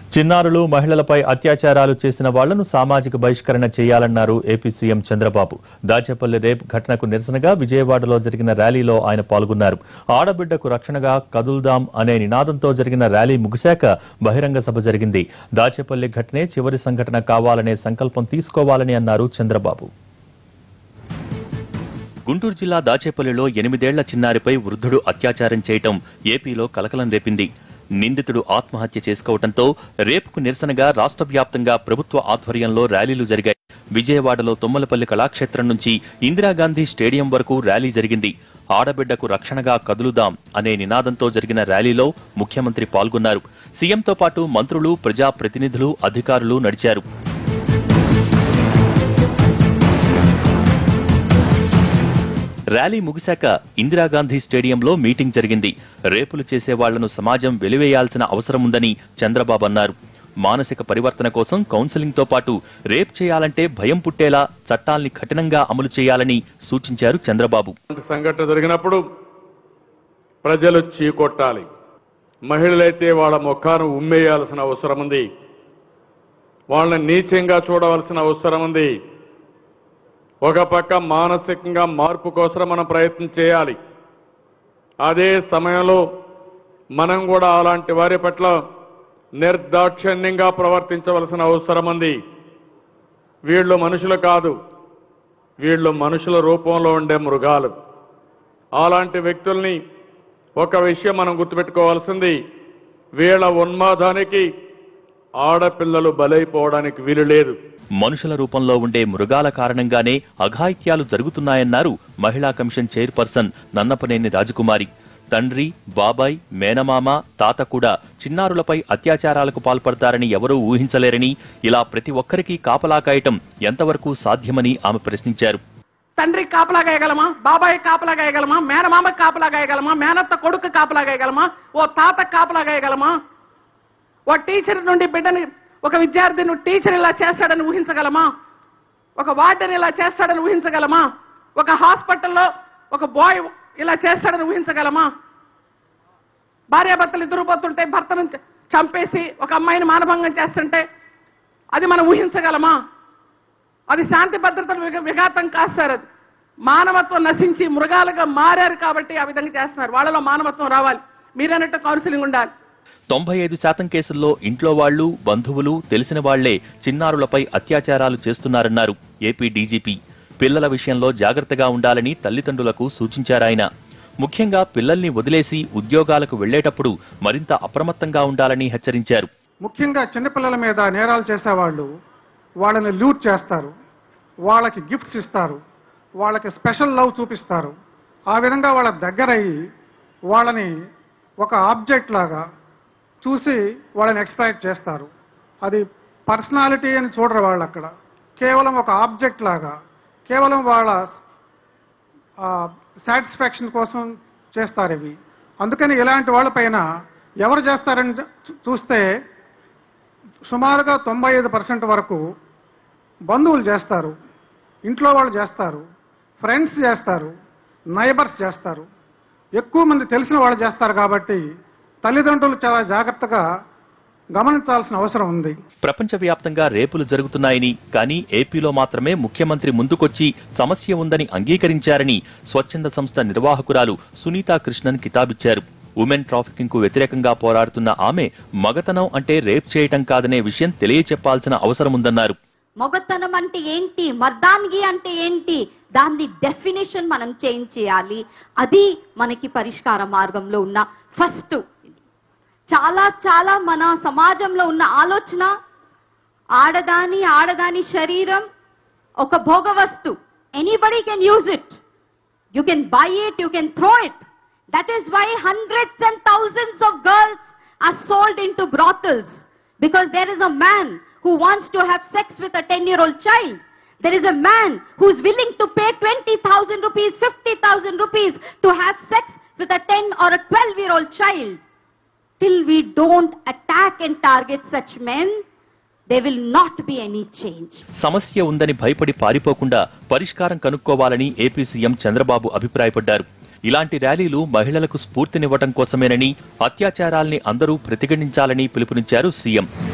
చిన్నారులు మహిళలపై అత్యాచారాలు చేసిన వాళ్లను సామాజిక బహిష్కరణ చేయాలన్నారు AP CM Chandrababu Dachepalli rape ఘటనకు నిరసనగా విజయవాడలో జరిగిన ర్యాలీలో ఆయన పాల్గొన్నారు ఆడబిడ్డకు రక్షణగా కదుల్దాం అనే నినాదంతో జరిగిన ర్యాలీ ముగిశాక బహిరంగ సభ జరిగింది దాచేపల్లి ఘటనే చివరి సంఘటన కావాలనే సంకల్పం తీసుకోవాలని అన్నారు చంద్రబాబు గుంటూరు జిల్లా దాచేపల్లిలో ఎనిమిదేళ్ల చిన్నారిపై వృద్ధుడు అత్యాచారం చేయటం ఏపీలో కలకలం రేపింది నిందితుడు ఆత్మహత్య చేసుకోవడంతో రేపుకు నిరసనగా రాష్ట్ర వ్యాప్తంగా ప్రభుత్వ ఆధ్వర్యంలో ర్యాలీలు జరిగాయి విజయవాడలో తుమ్మలపల్లి కళాక్షేత్రం నుంచి ఇందిరాగాంధీ స్టేడియం వరకు ర్యాలీ జరిగింది ఆడబిడ్డకు రక్షణగా కదులుదాం అనే నినాదంతో జరిగిన ర్యాలీలో ముఖ్యమంత్రి పాల్గొన్నారు సీఎంతో పాటు మంత్రులు ప్రజాప్రతినిధులు అధికారులు నడిచారు ర్యాలీ ముగిశాక ఇందిరాగాంధీ స్టేడియంలో మీటింగ్ జరిగింది రేపులు చేసే వాళ్లను సమాజం వెలివేయాల్సిన అవసరం ఉందని చంద్రబాబు అన్నారు మానసిక పరివర్తన కోసం కౌన్సిలింగ్ తో పాటు రేప్ చేయాలంటే భయం పుట్టేలా చట్టాల్ని కఠినంగా అమలు చేయాలని సూచించారు చంద్రబాబు ఇలాంటి సంఘటన జరిగినప్పుడు ప్రజలు చీకొట్టాలి మహిళలైతే వాళ్ళ ముఖాన్ని ఉమ్మేయాల్సిన అవసరం ఉంది వాళ్ళని నీచంగా చూడవలసిన అవసరం ఉంది ఒక పక్క మానసికంగా మార్పు కోసం మనం ప్రయత్నం చేయాలి అదే సమయంలో మనం కూడా అలాంటి వారి పట్ల నిర్దాక్షిణ్యంగా ప్రవర్తించవలసిన అవసరం ఉంది వీళ్ళు మనుషులు కాదు వీళ్ళు మనుషుల రూపంలో ఉండే మృగాలు అలాంటి వ్యక్తుల్ని ఒక విషయం మనం గుర్తుపెట్టుకోవాల్సింది వీళ్ళ ఉన్మాదానికి ఆడపిల్లలు బలైపోవడానికి వీలు లేదు మనుషుల రూపంలో ఉండే మృగాల కారణంగానే అఘాయిత్యాలు జరుగుతున్నాయన్నారు మహిళా కమిషన్ చైర్పర్సన్ నన్నపనేని రాజకుమారి తండ్రి బాబాయ్ మేనమామ తాత కూడా చిన్నారులపై అత్యాచారాలకు పాల్పడతారని ఎవరూ ఊహించలేరని ఇలా ప్రతి ఒక్కరికి కాపలా కాయటం ఎంతవరకు సాధ్యమని ఆమె ప్రశ్నించారు తండ్రి కాపలా గాయగలమా బాబాయ్ కాపలా గాయగలమా మేనమామ కాపలా గాయగలమా మేనత్త కొడుకు కాపలా గాయగలమా ఓ తాత కాపలా గాయగలమా ఓ టీచర్ నుండి బిడ్డని ఒక విద్యార్థిని టీచర్ ఇలా చేస్తాడని ఊహించగలమా ఒక వార్డెన్ ఇలా చేస్తాడని ఊహించగలమా ఒక హాస్పిటల్లో ఒక బాయ్ ఇలా చేస్తాడని ఊహించగలమా భార్యాభర్తలు ఇద్దరు పోతుంటే భర్తను చ- చంపేసి ఒక అమ్మాయిని మానభంగం చేస్తుంటే అది మనం ఊహించగలమా అది శాంతి భద్రతలు విఘ- విఘాతం కాదు సార్ అది మానవత్వం నశించి మృగాలుగా మారారు కాబట్టి ఆ విధంగా చేస్తున్నారు వాళ్ళలో మానవత్వం రావాలి మీరన్నట్టు కౌన్సిలింగ్ ఉండాలి తొంభై ఐదు శాతం కేసుల్లో ఇంట్లో వాళ్లు బంధువులు తెలిసిన వాళ్లే చిన్నారులపై అత్యాచారాలు చేస్తున్నారన్నారు ఏపీ డీజీపీ పిల్లల విషయంలో జాగ్రత్తగా ఉండాలని తల్లిదండ్రులకు సూచించారాయన ముఖ్యంగా పిల్లల్ని వదిలేసి ఉద్యోగాలకు వెళ్లేటప్పుడు మరింత అప్రమత్తంగా ఉండాలని హెచ్చరించారు ముఖ్యంగా చిన్నపిల్లల మీద నేరాలు చేసేవాళ్ళు వాళ్ళని లూట్ చేస్తారు వాళ్ళకి గిఫ్ట్స్ ఇస్తారు వాళ్ళకి స్పెషల్ లవ్ చూపిస్తారు ఆ విధంగా వాళ్ళ దగ్గరయ్యి వాళ్ళని ఒక ఆబ్జెక్ట్ లాగా చూసి వాళ్ళని ఎక్స్ప్లాయిట్ చేస్తారు అది పర్సనాలిటీ అని చూడరు వాళ్ళు అక్కడ కేవలం ఒక ఆబ్జెక్ట్ లాగా కేవలం వాళ్ళ సాటిస్ఫాక్షన్ కోసం చేస్తారు ఇవి అందుకని ఇలాంటి వాళ్ళపైన ఎవరు చేస్తారని చూ- చూస్తే సుమారుగా తొంభై ఐదు పర్సెంట్ వరకు బంధువులు చేస్తారు ఇంట్లో వాళ్ళు చేస్తారు ఫ్రెండ్స్ చేస్తారు నైబర్స్ చేస్తారు ఎక్కువ మంది తెలిసిన వాళ్ళు చేస్తారు కాబట్టి తల్లిదండ్రులు చాలా జాగ్రత్తగా గమనించాల్సిన అవసరం ఉంది ప్రపంచవ్యాప్తంగా రేపులు జరుగుతున్నాయని కానీ ఏపీలో మాత్రమే ముఖ్యమంత్రి ముందుకొచ్చి సమస్య ఉందని అంగీకరించారని స్వచ్ఛంద సంస్థ నిర్వాహకురాలు సునీతా కృష్ణన్ కితాబిచ్చారు ఉమెన్ ట్రాఫికింగ్ కు వ్యతిరేకంగా పోరాడుతున్న ఆమె మగతనం అంటే రేప్ చేయటం కాదనే విషయం తెలియచెప్పాల్సిన అవసరముందన్నారు మొగతనం అంటే ఏంటి మర్దాన్గి అంటే ఏంటి దాన్ని డెఫినేషన్ మనం చేంజ్ చేయాలి అది మనకి పరిష్కార మార్గంలో ఉన్న ఫస్ట్ చాలా చాలా మన సమాజంలో ఉన్న ఆలోచన ఆడదాని ఆడదాని శరీరం ఒక భోగ వస్తు anybody can use it You can buy it, you can throw it. That is why hundreds and thousands of girls are sold into brothels. Because there is a man who wants to have sex with a 10 year old child. There is a man who is willing to pay 20,000 rupees, 50,000 rupees to have sex with a 10 or a 12 year old child. Till we don't attack and target such men, there will not be any change. సమస్య ఉందని భయపడి పారిపోకుండా పరిష్కారం కనుక్కోవాలని AP CM Chandrababu అభిప్రాయపడ్డారు ఇలాంటి ర్యాలీలు మహిళలకు స్ఫూర్తినివ్వటం కోసమేనని అత్యాచారాల్ని అందరూ ప్రతిఘటించాలని పిలుపునిచ్చారు సీఎం